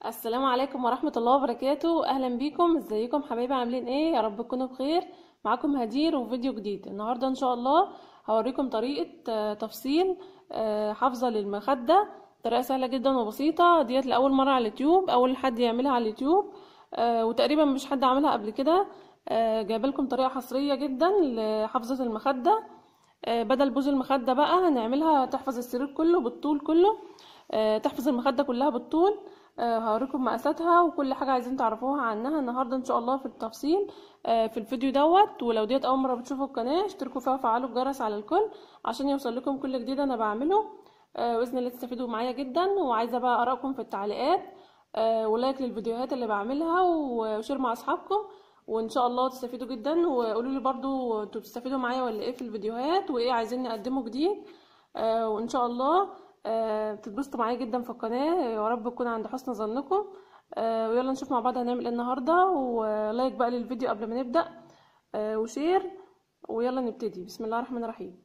السلام عليكم ورحمة الله وبركاته أهلا بيكم ازيكم حبايبي عاملين ايه يا رب تكونوا بخير معاكم هدير وفيديو جديد النهاردة ان شاء الله هوريكم طريقة آه، تفصيل آه، حافظة للمخدة طريقة سهلة جدا وبسيطة ديت لأول مرة على اليوتيوب أول حد يعملها على اليوتيوب آه، وتقريبا مش حد عملها قبل كده آه، جايبالكم طريقة حصرية جدا لحفظة المخدة آه، بدل بوز المخدة بقى هنعملها تحفظ السرير كله بالطول كله آه، تحفظ المخدة كلها بالطول آه، هوريكم مقاساتها وكل حاجة عايزين تعرفوها عنها النهاردة ان شاء الله في التفصيل آه، في الفيديو دوت ولو ديت اول مرة بتشوفوا القناة اشتركوا فيها وفعلوا الجرس على الكل عشان يوصل لكم كل جديد انا بعمله آه، باذن الله تستفيدوا معايا جدا وعايزة بقى ارائكم في التعليقات آه، ولايك للفيديوهات اللي بعملها وشير مع اصحابكم وان شاء الله تستفيدوا جدا وقولوا لي برضو انتوا بتستفيدوا معايا ولا ايه في الفيديوهات وايه عايزين نقدمه جديد آه، وان شاء الله آه، تتبسطوا معايا جدا في القناة يا رب تكون عند حسن ظنكم آه، ويلا نشوف مع بعض هنعمل ايه النهاردة ولايك بقى للفيديو قبل ما نبدأ آه، وشير ويلا نبتدي بسم الله الرحمن الرحيم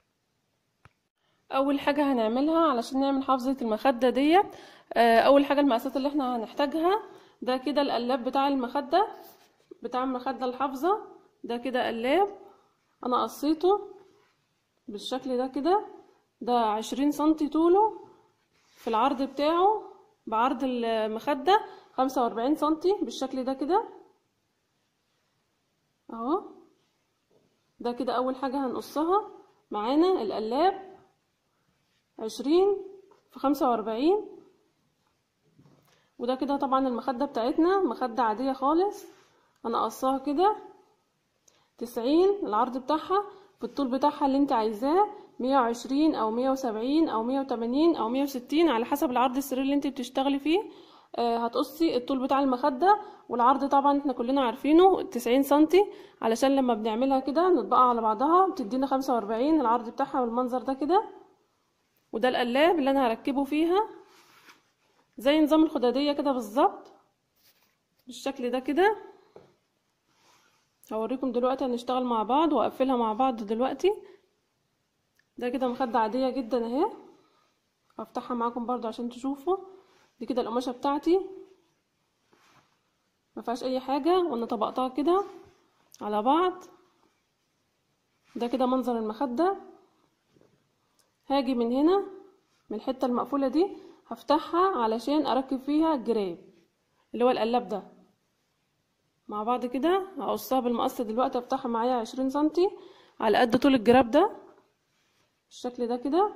اول حاجة هنعملها علشان نعمل حافظة المخدة ديت آه، اول حاجة المقاسات اللي احنا هنحتاجها ده كده القلاب بتاع المخدة بتاع المخدة الحافظة ده كده قلاب انا قصيته بالشكل ده كده ده عشرين سنتي طوله في العرض بتاعه بعرض المخدة خمسة واربعين سنتي بالشكل ده كده اهو ده كده اول حاجة هنقصها معانا القلاب عشرين في خمسة واربعين وده كده طبعا المخدة بتاعتنا مخدة عادية خالص انا قصاها كده تسعين العرض بتاعها في الطول بتاعها اللي انت عايزاه مية وعشرين او مية وسبعين او مية وتمانين او مية وستين على حسب العرض السرير اللي انت بتشتغلي فيه آه هتقصي الطول بتاع المخدة والعرض طبعا احنا كلنا عارفينه تسعين سنتي علشان لما بنعملها كده نطبقها على بعضها بتدينا خمسة واربعين العرض بتاعها بالمنظر ده كده وده القلاب اللي انا هركبه فيها زي نظام الخدادية كده بالظبط بالشكل ده كده هوريكم دلوقتي هنشتغل مع بعض واقفلها مع بعض دلوقتي ده كده مخدة عادية جدا اهي هفتحها معاكم برضو عشان تشوفوا دي كده القماشة بتاعتي ما فيهاش اي حاجة وانا طبقتها كده على بعض ده كده منظر المخدة هاجي من هنا من الحتة المقفولة دي هفتحها علشان اركب فيها الجراب اللي هو القلاب ده مع بعض كده هقصها بالمقص دلوقتي افتحها معايا عشرين سنتي على قد طول الجراب ده بالشكل ده كده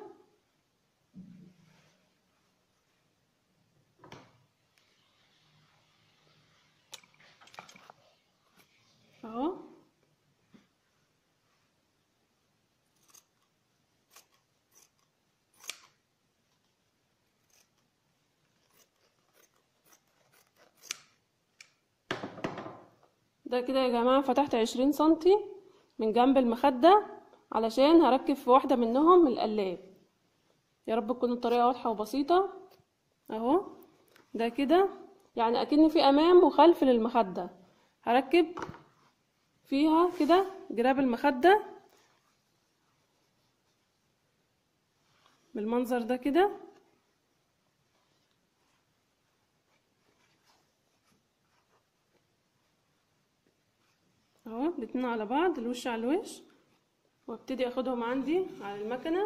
اهو ده كده يا جماعة فتحت عشرين سنتي من جنب المخدة علشان هركب في واحدة منهم القلاب يا رب تكون الطريقة واضحة وبسيطة اهو ده كده يعني اكن في امام وخلف للمخدة هركب فيها كده جراب المخدة بالمنظر ده كده اهو الاتنين على بعض الوش على الوش وابتدي اخدهم عندي على المكنة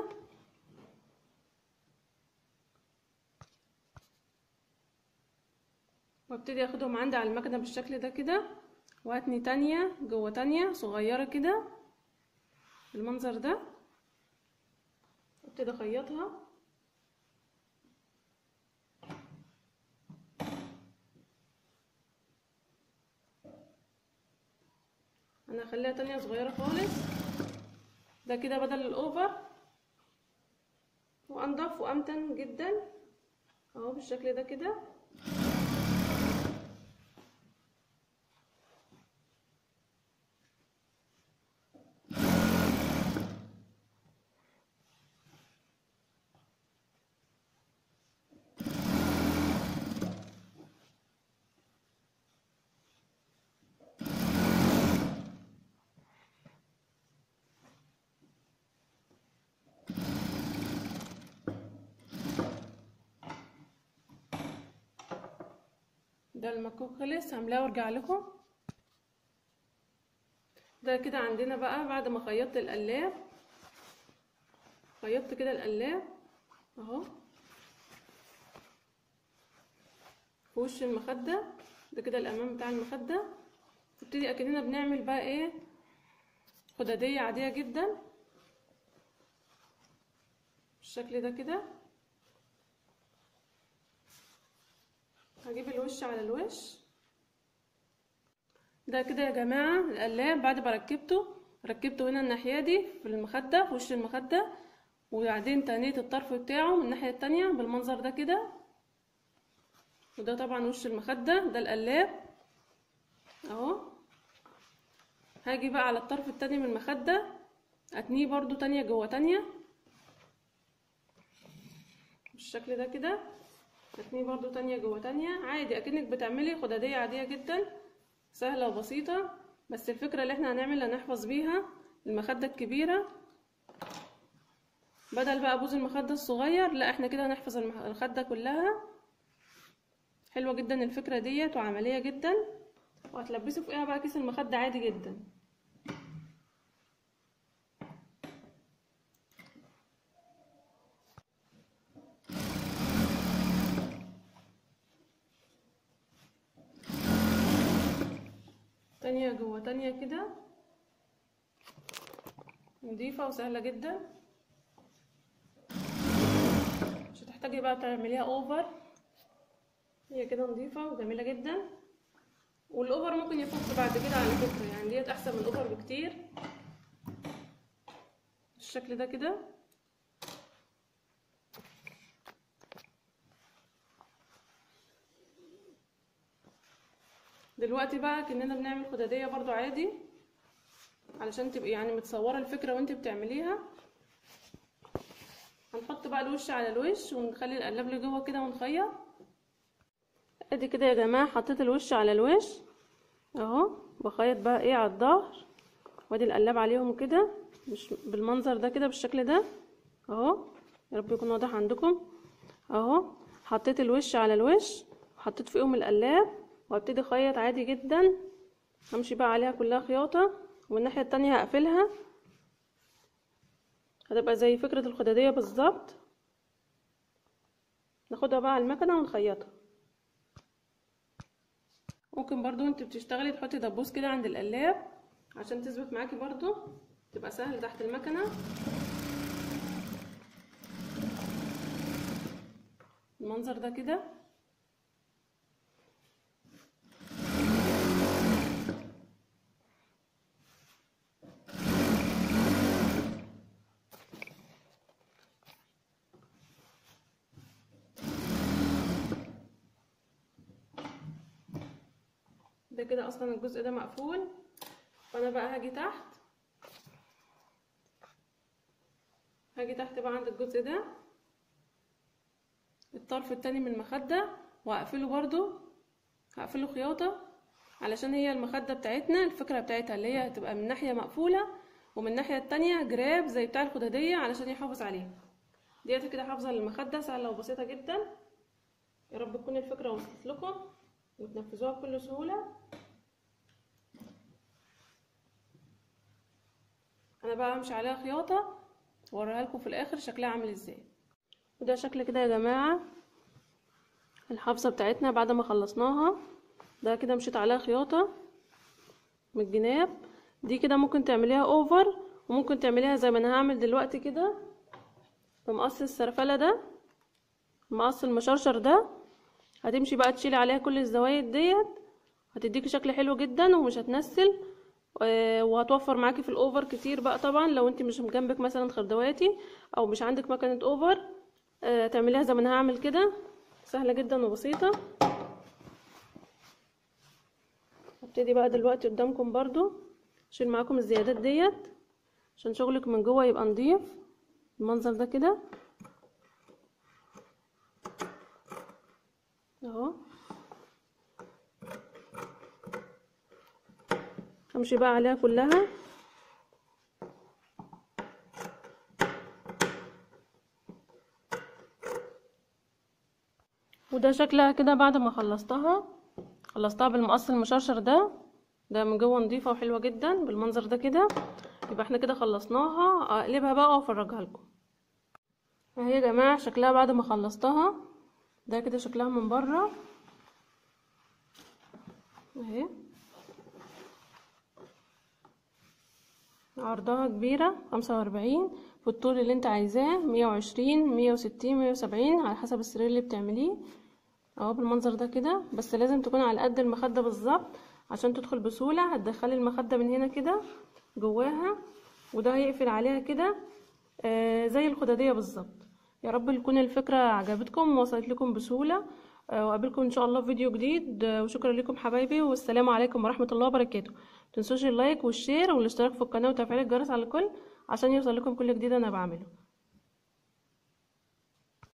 وابتدي اخدهم عندي على المكنة بالشكل ده كده واتني تانية جوه تانية صغيرة كده بالمنظر ده ابتدي اخيطها انا هخليها تانية صغيرة خالص ده كده بدل الاوفر وانضف وامتن جدا اهو بالشكل ده كده ده المكوك خلص هملاه وارجع لكم ده كده عندنا بقى بعد ما خيطت القلاب خيطت كده القلاب اهو في وش المخدة ده كده الامام بتاع المخدة نبتدي اكننا بنعمل بقى ايه خدادية عادية جدا بالشكل ده كده هجيب الوش على الوش ده كده يا جماعة القلاب بعد ما ركبته ركبته هنا الناحية دي في المخدة في وش المخدة وبعدين تنيت الطرف بتاعه من الناحية التانية بالمنظر ده كده وده طبعا وش المخدة ده القلاب اهو هاجي بقى على الطرف التاني من المخدة اتنيه برضو تانية جوه تانية بالشكل ده كده اتنيه برضو تانية جوه تانية عادي اكنك بتعملي خدادية عادية جدا سهلة وبسيطة بس الفكرة اللي احنا هنعمل هنحفظ بيها المخدة الكبيرة بدل بقى بوز المخدة الصغير لا احنا كده هنحفظ المخدة كلها حلوة جدا الفكرة ديت وعملية جدا وهتلبسوا فوقها بقى كيس المخدة عادي جدا تانية جوه تانية كده نضيفة وسهلة جدا مش هتحتاجي بقى تعمليها اوفر هي كده نضيفة وجميلة جدا والاوفر ممكن يفك بعد كده على فكرة يعني ديت احسن من الاوفر بكتير بالشكل ده كده دلوقتي بقى كأننا بنعمل خدادية برضو عادي علشان تبقي يعني متصورة الفكرة وانت بتعمليها هنحط بقى الوش على الوش ونخلي القلاب لجوه كده ونخيط ادي كده يا جماعة حطيت الوش على الوش اهو بخيط بقى ايه على الظهر وادي القلاب عليهم كده مش بالمنظر ده كده بالشكل ده اهو يا رب يكون واضح عندكم اهو حطيت الوش على الوش وحطيت فوقهم القلاب وابتدي اخيط عادي جدا همشي بقى عليها كلها خياطة والناحية التانية هقفلها هتبقى زي فكرة الخدادية بالظبط ناخدها بقى على المكنة ونخيطها ممكن برضو انت بتشتغلي تحطي دبوس كده عند القلاب عشان تثبت معاكي برضو تبقى سهل تحت المكنة المنظر ده كده ده كده اصلا الجزء ده مقفول فانا بقى هاجي تحت هاجي تحت بقى عند الجزء ده الطرف التاني من المخدة وهقفله برضو هقفله خياطة علشان هي المخدة بتاعتنا الفكرة بتاعتها اللي هي هتبقى من ناحية مقفولة ومن الناحية التانية جراب زي بتاع الخدادية علشان يحافظ عليها ديت كده حافظة للمخدة سهلة وبسيطة جدا يا رب تكون الفكرة وصلت لكم وتنفذوها بكل سهولة انا بقى همشي عليها خياطة واوريها لكم في الاخر شكلها عامل ازاي وده شكل كده يا جماعة الحافظة بتاعتنا بعد ما خلصناها ده كده مشيت عليها خياطة من الجناب دي كده ممكن تعمليها اوفر وممكن تعمليها زي ما انا هعمل دلوقتي كده بمقص السرفلة ده مقص المشرشر ده هتمشي بقى تشيلي عليها كل الزوايد ديت هتديكي شكل حلو جدا ومش هتنسل وهتوفر معاكي في الاوفر كتير بقى طبعا لو انت مش جنبك مثلا خردواتي او مش عندك مكنه اوفر تعمليها زي ما انا هعمل كده سهله جدا وبسيطه هبتدي بقى دلوقتي قدامكم برضو اشيل معاكم الزيادات ديت عشان شغلك من جوه يبقى نضيف المنظر ده كده اهو همشي بقى عليها كلها وده شكلها كده بعد ما خلصتها خلصتها بالمقص المشرشر ده ده من جوه نظيفه وحلوه جدا بالمنظر ده كده يبقى احنا كده خلصناها اقلبها بقى وافرجها لكم اهي يا جماعه شكلها بعد ما خلصتها ده كده شكلها من بره اهي عرضها كبيرة خمسة وأربعين في الطول اللي انت عايزاه مية وعشرين مية وستين مية وسبعين على حسب السرير اللي بتعمليه اهو بالمنظر ده كده بس لازم تكون على قد المخدة بالظبط عشان تدخل بسهولة هتدخلي المخدة من هنا كده جواها وده هيقفل عليها كده آه زي الخدادية بالظبط يا رب تكون الفكرة عجبتكم ووصلت لكم بسهولة آه وقابلكم ان شاء الله في فيديو جديد آه وشكرا لكم حبايبي والسلام عليكم ورحمة الله وبركاته متنسوش اللايك والشير والاشتراك في القناة وتفعيل الجرس على الكل عشان يوصل لكم كل جديد انا بعمله